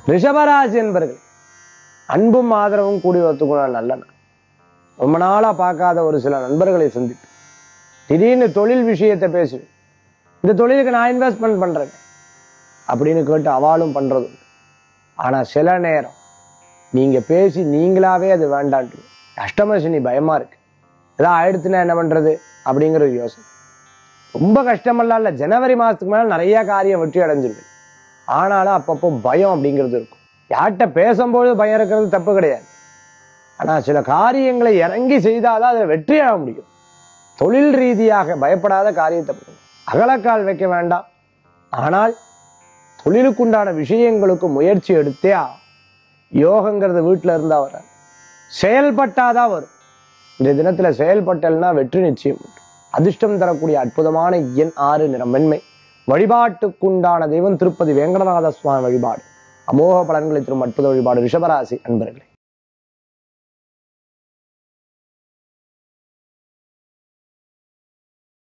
ரிஷபராசி என்பர்கள் அன்பும் ஆதரவும் கூடி வரத்துக்குள்ள நல்ல நாள் ரொம்ப நாளா பார்க்காத ஒரு சில நண்பர்களை சந்திப்பு திடீர்னு தொழில் விஷயத்தை பேசுவேன் இந்த தொழிலுக்கு நான் இன்வெஸ்ட்மெண்ட் பண்றேன் அப்படின்னு கேட்டு அவாலும் பண்றது உண்டு. ஆனா சில நேரம் நீங்க பேசி நீங்களாவே அது வேண்டான்ட்டு அஷ்டமசனி பயமா இருக்கு ஏதாவது ஆயிடுச்சுன்னா என்ன பண்றது அப்படிங்கிற ஒரு யோசனை ரொம்ப கஷ்டமெல்லாம் இல்லை ஜனவரி மாசத்துக்கு மேல நிறைய காரியம் வெற்றி அடைஞ்சிருவேன் ஆனாலும் அப்பப்போ பயம் அப்படிங்கிறது இருக்கும் யார்கிட்ட பேசும்போது பயம் இருக்கிறது தப்பு கிடையாது ஆனா சில காரியங்களை இறங்கி செய்தாதான் அதில் வெற்றி ஆக முடியும் தொழில் ரீதியாக பயப்படாத காரியத்தை பண்ணுங்க அகலக்கால் வைக்க வேண்டாம் ஆனால் தொழிலுக்குண்டான விஷயங்களுக்கு முயற்சி எடுத்தே ஆகும். யோகங்கிறது வீட்டுல இருந்தா வராது செயல்பட்டாதான் வரும் இந்த தினத்துல செயல்பட்டல்னா வெற்றி நிச்சயம் உண்டு அதிர்ஷ்டம் தரக்கூடிய அற்புதமான எண் ஆறு நிறம் வெண்மை வழிபாட்டுக்குண்டான தெய்வம் திருப்பதி வேங்கடநாத சுவாமி வழிபாடு அமோக பலன்களை தரும் அற்புத வழிபாடு ரிஷபராசி அன்பர்களே